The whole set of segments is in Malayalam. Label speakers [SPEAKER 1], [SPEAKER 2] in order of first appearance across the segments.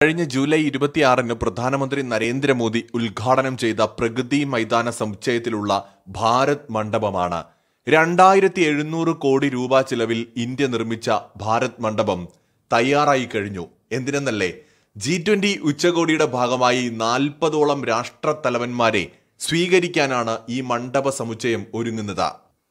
[SPEAKER 1] കഴിഞ്ഞ ജൂലൈ ഇരുപത്തിയാറിന് പ്രധാനമന്ത്രി നരേന്ദ്രമോദി ഉദ്ഘാടനം ചെയ്ത പ്രഗതി മൈതാന സമുച്ചയത്തിലുള്ള ഭാരത് മണ്ഡപമാണ് രണ്ടായിരത്തി എഴുന്നൂറ് കോടി രൂപ ചിലവിൽ ഇന്ത്യ നിർമ്മിച്ച ഭാരത് മണ്ഡപം തയ്യാറായി കഴിഞ്ഞു എന്തിനെന്നല്ലേ ജി ട്വന്റി ഉച്ചകോടിയുടെ ഭാഗമായി നാൽപ്പതോളം രാഷ്ട്രത്തലവന്മാരെ സ്വീകരിക്കാനാണ് ഈ മണ്ഡപ സമുച്ചയം ഒരുങ്ങുന്നത്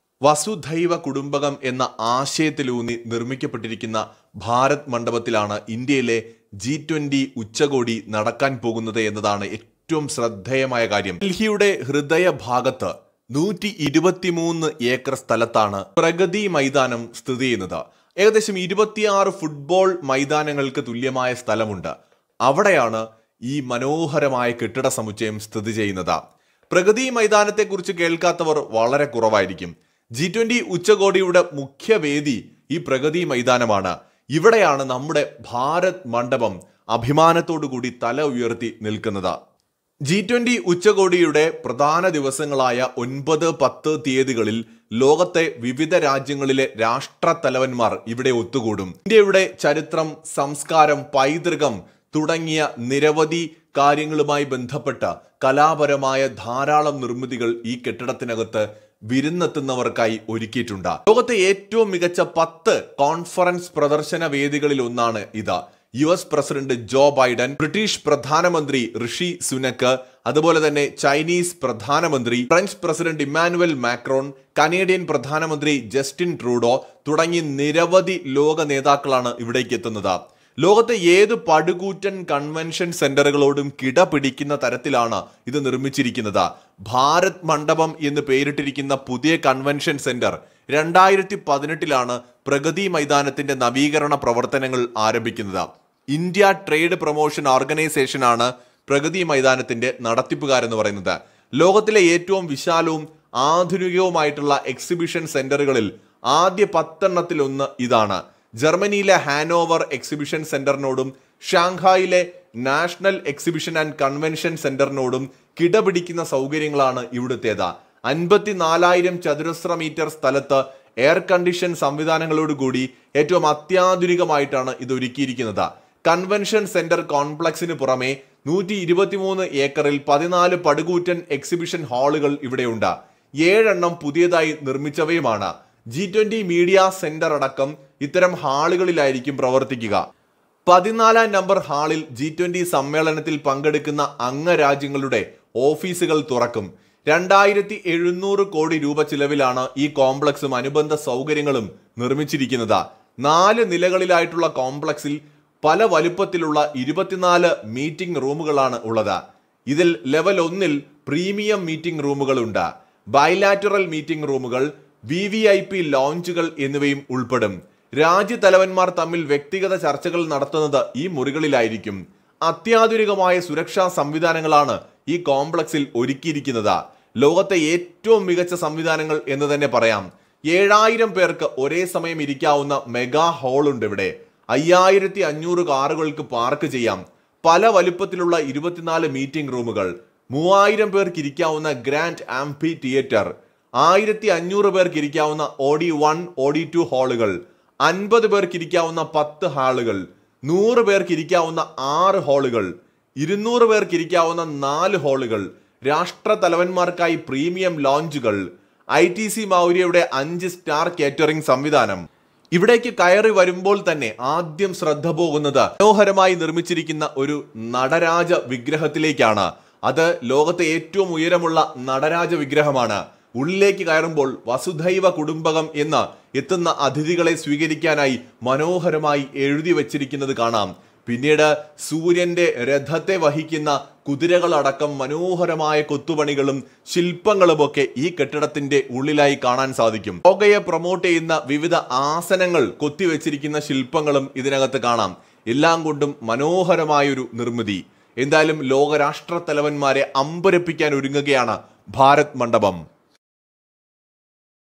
[SPEAKER 1] വസുധൈവ കുടുംബകം എന്ന ആശയത്തിലൂന്നി നിർമ്മിക്കപ്പെട്ടിരിക്കുന്ന ഭാരത് മണ്ഡപത്തിലാണ് ഇന്ത്യയിലെ ജി ട്വന്റി ഉച്ചകോടി നടക്കാൻ പോകുന്നത് എന്നതാണ് ഏറ്റവും ശ്രദ്ധേയമായ കാര്യം ഡൽഹിയുടെ ഹൃദയഭാഗത്ത് നൂറ്റി ഇരുപത്തിമൂന്ന് ഏക്കർ സ്ഥലത്താണ് പ്രഗതി മൈതാനം സ്ഥിതി ചെയ്യുന്നത് ഏകദേശം ഇരുപത്തിയാറ് ഫുട്ബോൾ മൈതാനങ്ങൾക്ക് തുല്യമായ സ്ഥലമുണ്ട് അവിടെയാണ് ഈ മനോഹരമായ കെട്ടിട സമുച്ചയം സ്ഥിതി ചെയ്യുന്നത് പ്രഗതി മൈതാനത്തെക്കുറിച്ച് കേൾക്കാത്തവർ വളരെ കുറവായിരിക്കും ജി ട്വന്റി ഉച്ചകോടിയുടെ മുഖ്യവേദി ഈ പ്രഗതി മൈതാനമാണ് ഇവിടെയാണ് നമ്മുടെ ഭാരത് മണ്ഡപം അഭിമാനത്തോടു കൂടി തല ഉയർത്തി നിൽക്കുന്നത് ജി ട്വന്റി ഉച്ചകോടിയുടെ പ്രധാന ദിവസങ്ങളായ ഒൻപത് പത്ത് തീയതികളിൽ ലോകത്തെ വിവിധ രാജ്യങ്ങളിലെ രാഷ്ട്രത്തലവന്മാർ ഇവിടെ ഒത്തുകൂടും ഇന്ത്യയുടെ ചരിത്രം സംസ്കാരം പൈതൃകം തുടങ്ങിയ നിരവധി കാര്യങ്ങളുമായി ബന്ധപ്പെട്ട കലാപരമായ ധാരാളം നിർമ്മിതികൾ ഈ കെട്ടിടത്തിനകത്ത് വിരുന്നെത്തുന്നവർക്കായി ഒരുക്കിയിട്ടുണ്ട് ലോകത്തെ ഏറ്റവും മികച്ച പത്ത് കോൺഫറൻസ് പ്രദർശന വേദികളിൽ ഒന്നാണ് ഇത് U S president Joe Biden British പ്രധാനമന്ത്രി ഋഷി സുനക്ക് അതുപോലെ തന്നെ ചൈനീസ് പ്രധാനമന്ത്രി French president Emmanuel Macron Canadian പ്രധാനമന്ത്രി ജസ്റ്റിൻ ട്രൂഡോ തുടങ്ങി നിരവധി ലോക നേതാക്കളാണ് ഇവിടേക്ക് എത്തുന്നത് ലോകത്തെ ഏത് പടുകൂറ്റൻ കൺവെൻഷൻ സെന്ററുകളോടും കിട പിടിക്കുന്ന തരത്തിലാണ് ഇത് നിർമ്മിച്ചിരിക്കുന്നത് ഭാരത് മണ്ഡപം എന്ന് പേരിട്ടിരിക്കുന്ന പുതിയ കൺവെൻഷൻ സെന്റർ രണ്ടായിരത്തി പതിനെട്ടിലാണ് പ്രഗതി മൈതാനത്തിന്റെ നവീകരണ പ്രവർത്തനങ്ങൾ ആരംഭിക്കുന്നത് ഇന്ത്യ ട്രേഡ് പ്രൊമോഷൻ ഓർഗനൈസേഷനാണ് പ്രഗതി മൈതാനത്തിന്റെ നടത്തിപ്പുകാരെന്ന് പറയുന്നത് ലോകത്തിലെ ഏറ്റവും വിശാലവും ആധുനികവുമായിട്ടുള്ള എക്സിബിഷൻ സെന്ററുകളിൽ ആദ്യ പത്തെണ്ണത്തിൽ ഒന്ന് ഇതാണ് ജർമ്മനിയിലെ ഹാനോവർ എക്സിബിഷൻ സെന്ററിനോടും ഷാങ്ഹായിലെ നാഷണൽ എക്സിബിഷൻ ആൻഡ് കൺവെൻഷൻ സെന്ററിനോടും കിടപിടിക്കുന്ന സൗകര്യങ്ങളാണ് ഇവിടുത്തേത് അൻപത്തിനാലായിരം ചതുരശ്ര മീറ്റർ സ്ഥലത്ത് എയർ കണ്ടീഷൻ സംവിധാനങ്ങളോടുകൂടി ഏറ്റവും അത്യാധുനികമായിട്ടാണ് ഇത് ഒരുക്കിയിരിക്കുന്നത് കൺവെൻഷൻ സെന്റർ കോംപ്ലക്സിന് പുറമെ നൂറ്റി ഇരുപത്തിമൂന്ന് ഏക്കറിൽ പതിനാല് പടുകൂറ്റൻ എക്സിബിഷൻ ഹാളുകൾ ഇവിടെയുണ്ട് ഏഴെണ്ണം പുതിയതായി നിർമ്മിച്ചവയുമാണ് ജി ട്വന്റി മീഡിയ സെന്റർ അടക്കം ഇത്തരം ഹാളുകളിലായിരിക്കും പ്രവർത്തിക്കുക പതിനാലാം നമ്പർ ഹാളിൽ ജി ട്വന്റി സമ്മേളനത്തിൽ പങ്കെടുക്കുന്ന അംഗരാജ്യങ്ങളുടെ ഓഫീസുകൾ തുറക്കും രണ്ടായിരത്തി എഴുന്നൂറ് കോടി രൂപ ചിലവിലാണ് ഈ കോംപ്ലക്സും അനുബന്ധ സൗകര്യങ്ങളും നിർമ്മിച്ചിരിക്കുന്നത് നാല് നിലകളിലായിട്ടുള്ള കോംപ്ലക്സിൽ പല വലുപ്പത്തിലുള്ള ഇരുപത്തിനാല് മീറ്റിംഗ് റൂമുകളാണ് ഉള്ളത് ഇതിൽ ലെവൽ ഒന്നിൽ പ്രീമിയം മീറ്റിംഗ് റൂമുകളുണ്ട് ബൈലാറ്ററൽ മീറ്റിംഗ് റൂമുകൾ വി വി ഐ പി ലോഞ്ചുകൾ എന്നിവയും ഉൾപ്പെടും രാജ്യതലവന്മാർ തമ്മിൽ വ്യക്തിഗത ചർച്ചകൾ നടത്തുന്നത് ഈ മുറികളിലായിരിക്കും അത്യാധുനികമായ സുരക്ഷാ സംവിധാനങ്ങളാണ് ഈ കോംപ്ലക്സിൽ ഒരുക്കിയിരിക്കുന്നത് ലോകത്തെ ഏറ്റവും മികച്ച സംവിധാനങ്ങൾ എന്ന് തന്നെ പറയാം ഏഴായിരം പേർക്ക് ഒരേ സമയം ഇരിക്കാവുന്ന മെഗാ ഹാൾ ഉണ്ട് ഇവിടെ അയ്യായിരത്തി അഞ്ഞൂറ് കാറുകൾക്ക് പാർക്ക് ചെയ്യാം പല വലുപ്പത്തിലുള്ള ഇരുപത്തിനാല് മീറ്റിംഗ് റൂമുകൾ മൂവായിരം പേർക്ക് ഇരിക്കാവുന്ന ഗ്രാൻഡ് ആംഫി തിയേറ്റർ ആയിരത്തി അഞ്ഞൂറ് പേർക്ക് ഇരിക്കാവുന്ന ഓഡി വൺ ഓഡി ടു ഹാളുകൾ അൻപത് പേർക്ക് ഇരിക്കാവുന്ന പത്ത് ഹാളുകൾ നൂറ് പേർക്ക് ഇരിക്കാവുന്ന ആറ് ഹാളുകൾ ഇരുന്നൂറ് പേർക്ക് ഇരിക്കാവുന്ന നാല് ഹാളുകൾ രാഷ്ട്ര തലവന്മാർക്കായി പ്രീമിയം ലോഞ്ചുകൾ ഐ ടി സി മൗര്യയുടെ അഞ്ച് സ്റ്റാർ കേറ്ററിംഗ് സംവിധാനം ഇവിടേക്ക് കയറി വരുമ്പോൾ തന്നെ ആദ്യം ശ്രദ്ധ പോകുന്നത് മനോഹരമായി നിർമ്മിച്ചിരിക്കുന്ന ഒരു നടരാജ വിഗ്രഹത്തിലേക്കാണ് അത് ലോകത്തെ ഏറ്റവും ഉയരമുള്ള നടരാജ വിഗ്രഹമാണ് ഉള്ളിലേക്ക് കയറുമ്പോൾ വസുധൈവ കുടുംബകം എന്ന് എത്തുന്ന അതിഥികളെ സ്വീകരിക്കാനായി മനോഹരമായി എഴുതി വച്ചിരിക്കുന്നത് കാണാം പിന്നീട് സൂര്യന്റെ രഥത്തെ വഹിക്കുന്ന കുതിരകളടക്കം മനോഹരമായ കൊത്തുപണികളും ശില്പങ്ങളുമൊക്കെ ഈ കെട്ടിടത്തിന്റെ ഉള്ളിലായി കാണാൻ സാധിക്കും യോഗയെ പ്രൊമോട്ട് ചെയ്യുന്ന വിവിധ ആസനങ്ങൾ കൊത്തിവെച്ചിരിക്കുന്ന ശില്പങ്ങളും ഇതിനകത്ത് കാണാം എല്ലാം കൊണ്ടും മനോഹരമായൊരു നിർമ്മിതി എന്തായാലും ലോകരാഷ്ട്ര തലവന്മാരെ അമ്പരപ്പിക്കാൻ ഒരുങ്ങുകയാണ് ഭാരത് മണ്ഡപം